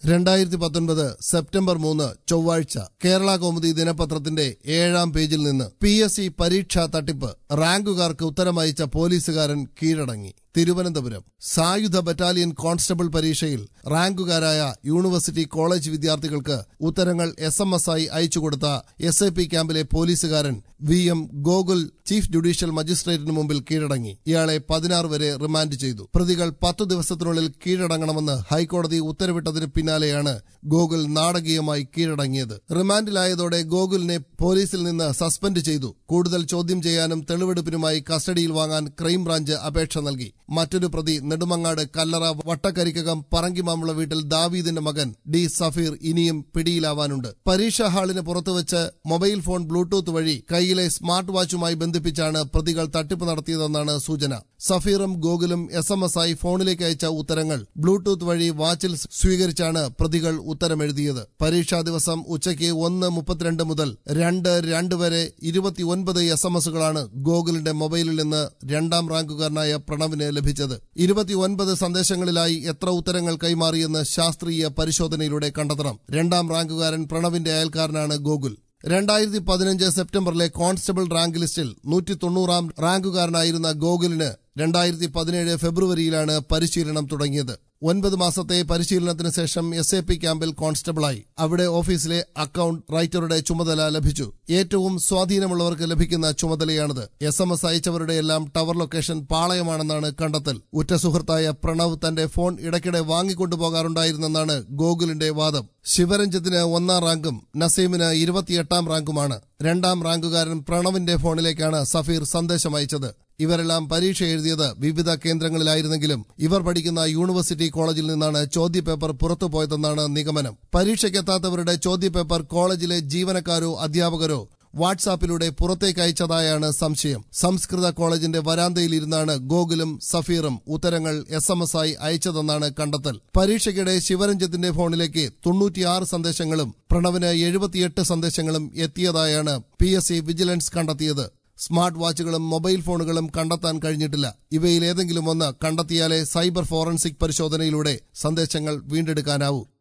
രണ്ടായിരത്തി പത്തൊൻപത് സെപ്റ്റംബർ മൂന്ന് ചൊവ്വാഴ്ച കേരള കൗമുദി ദിനപത്രത്തിന്റെ ഏഴാം പേജിൽ നിന്ന് പി എസ് സി പരീക്ഷാ തട്ടിപ്പ് റാങ്കുകാർക്ക് ഉത്തരമയച്ച പോലീസുകാരൻ കീഴടങ്ങി തിരുവനന്തപുരം സായുധ ബറ്റാലിയൻ കോൺസ്റ്റബിൾ പരീക്ഷയിൽ റാങ്കുകാരായ യൂണിവേഴ്സിറ്റി കോളേജ് വിദ്യാർത്ഥികൾക്ക് ഉത്തരങ്ങൾ എസ് എം എസ് ആയി അയച്ചുകൊടുത്ത എസ് ഐ പി ക്യാമ്പിലെ പോലീസുകാരൻ V M Gokul chief judicial മജിസ്ട്രേറ്റിന് മുമ്പിൽ കീഴടങ്ങി ഇയാളെ പതിനാറ് വരെ റിമാൻഡ് ചെയ്തു പ്രതികൾ പത്തു ദിവസത്തിനുള്ളിൽ കീഴടങ്ങണമെന്ന് ഹൈക്കോടതി ഉത്തരവിട്ടതിന് പിന്നാലെയാണ് ഗോകുൽ നാടകീയമായി കീഴടങ്ങിയത് റിമാൻഡിലായതോടെ ഗോകുലിനെ പോലീസിൽ നിന്ന് സസ്പെൻഡ് ചെയ്തു കൂടുതൽ ചോദ്യം ചെയ്യാനും തെളിവെടുപ്പിനുമായി കസ്റ്റഡിയിൽ വാങ്ങാൻ ക്രൈംബ്രാഞ്ച് അപേക്ഷ നൽകി മറ്റൊരു പ്രതി നെടുമങ്ങാട് കല്ലറ വട്ടക്കരിക്കകം പറങ്കിമാമുള വീട്ടിൽ ദാവീദിന്റെ മകൻ ഡി സഫീർ ഇനിയും പിടിയിലാവാനുണ്ട് പരീക്ഷാ ഹാളിന് പുറത്തുവച്ച് മൊബൈൽ ഫോൺ ബ്ലൂടൂത്ത് വഴി കൈയിലെ സ്മാർട്ട് വാച്ചുമായി ബന്ധിപ്പിച്ചാണ് പ്രതികൾ തട്ടിപ്പ് നടത്തിയതെന്നാണ് സൂചന സഫീറും ഗോകുലും എസ് എം എസ് ആയി ഫോണിലേക്ക് അയച്ച ഉത്തരങ്ങൾ ബ്ലൂടൂത്ത് വഴി വാച്ചിൽ സ്വീകരിച്ചാണ് പ്രതികൾ ഉത്തരമെഴുതിയത് പരീക്ഷാ ദിവസം ഉച്ചയ്ക്ക് ഒന്ന് മുപ്പത്തിരണ്ട് മുതൽ രണ്ട് രണ്ട് വരെ ഇരുപത്തിയൊൻപത് എസ് എം എസുകളാണ് ഗോകുലിന്റെ മൊബൈലിൽ നിന്ന് രണ്ടാം റാങ്കുകാരനായ പ്രണവിന് ലഭിച്ചത് ഇരുപത്തിയൊൻപത് സന്ദേശങ്ങളിലായി എത്ര ഉത്തരങ്ങൾ കൈമാറിയെന്ന് ശാസ്ത്രീയ പരിശോധനയിലൂടെ കണ്ടെത്തണം രണ്ടാം റാങ്കുകാരൻ പ്രണവിന്റെ അയൽക്കാരനാണ് ഗോകുൽ രണ്ടായിരത്തി പതിനഞ്ച് സെപ്റ്റംബറിലെ കോൺസ്റ്റബിൾ റാങ്ക് ലിസ്റ്റിൽ നൂറ്റി തൊണ്ണൂറാം റാങ്കുകാരനായിരുന്ന ഗോകുലിന് രണ്ടായിരത്തി പതിനേഴ് ഫെബ്രുവരിയിലാണ് പരിശീലനം തുടങ്ങിയത് ഒൻപത് മാസത്തെ പരിശീലനത്തിന് ശേഷം എസ് എ പി ക്യാമ്പിൽ കോൺസ്റ്റബിളായി അവിടെ ഓഫീസിലെ അക്കൌണ്ട് റൈറ്ററുടെ ചുമതല ലഭിച്ചു ഏറ്റവും സ്വാധീനമുള്ളവർക്ക് ലഭിക്കുന്ന ചുമതലയാണിത് എസ് എം എസ് അയച്ചവരുടെ എല്ലാം ടവർ ലൊക്കേഷൻ പാളയമാണെന്നാണ് കണ്ടെത്തൽ ഉറ്റ സുഹൃത്തായ പ്രണവ് തന്റെ ഫോൺ ഇടയ്ക്കിടെ വാങ്ങിക്കൊണ്ടുപോകാറുണ്ടായിരുന്നെന്നാണ് ഗോകുലിന്റെ വാദം ശിവരഞ്ജിത്തിന് ഒന്നാം റാങ്കും നസീമിന് ഇരുപത്തിയെട്ടാം റാങ്കുമാണ് രണ്ടാം റാങ്കുകാരൻ പ്രണവിന്റെ ഫോണിലേക്കാണ് സഫീർ സന്ദേശം അയച്ചത് ഇവരെല്ലാം പരീക്ഷ എഴുതിയത് വിവിധ കേന്ദ്രങ്ങളിലായിരുന്നെങ്കിലും ഇവർ പഠിക്കുന്ന യൂണിവേഴ്സിറ്റി കോളേജിൽ നിന്നാണ് ചോദ്യപേപ്പർ പുറത്തുപോയതെന്നാണ് നിഗമനം പരീക്ഷയ്ക്കെത്താത്തവരുടെ ചോദ്യപേപ്പർ കോളേജിലെ ജീവനക്കാരോ അധ്യാപകരോ വാട്സാപ്പിലൂടെ പുറത്തേക്ക് അയച്ചതായാണ് സംശയം സംസ്കൃത കോളേജിന്റെ വരാന്തയിലിരുന്നാണ് ഗോകുലും സഫീറും ഉത്തരങ്ങൾ എസ് എം എസ് ആയി അയച്ചതെന്നാണ് കണ്ടെത്തൽ പരീക്ഷയ്ക്കിടെ ശിവരഞ്ജിത്തിന്റെ ഫോണിലേക്ക് തൊണ്ണൂറ്റിയാറ് സന്ദേശങ്ങളും പ്രണവിന് എഴുപത്തിയെട്ട് സന്ദേശങ്ങളും എത്തിയതായാണ് പി എസ് സി വിജിലൻസ് കണ്ടെത്തിയത് സ്മാർട്ട് വാച്ചുകളും മൊബൈൽ ഫോണുകളും കണ്ടെത്താൻ കഴിഞ്ഞിട്ടില്ല ഇവയിൽ ഏതെങ്കിലും ഒന്ന് കണ്ടെത്തിയാലേ സൈബർ ഫോറൻസിക് പരിശോധനയിലൂടെ സന്ദേശങ്ങൾ വീണ്ടെടുക്കാനാവൂ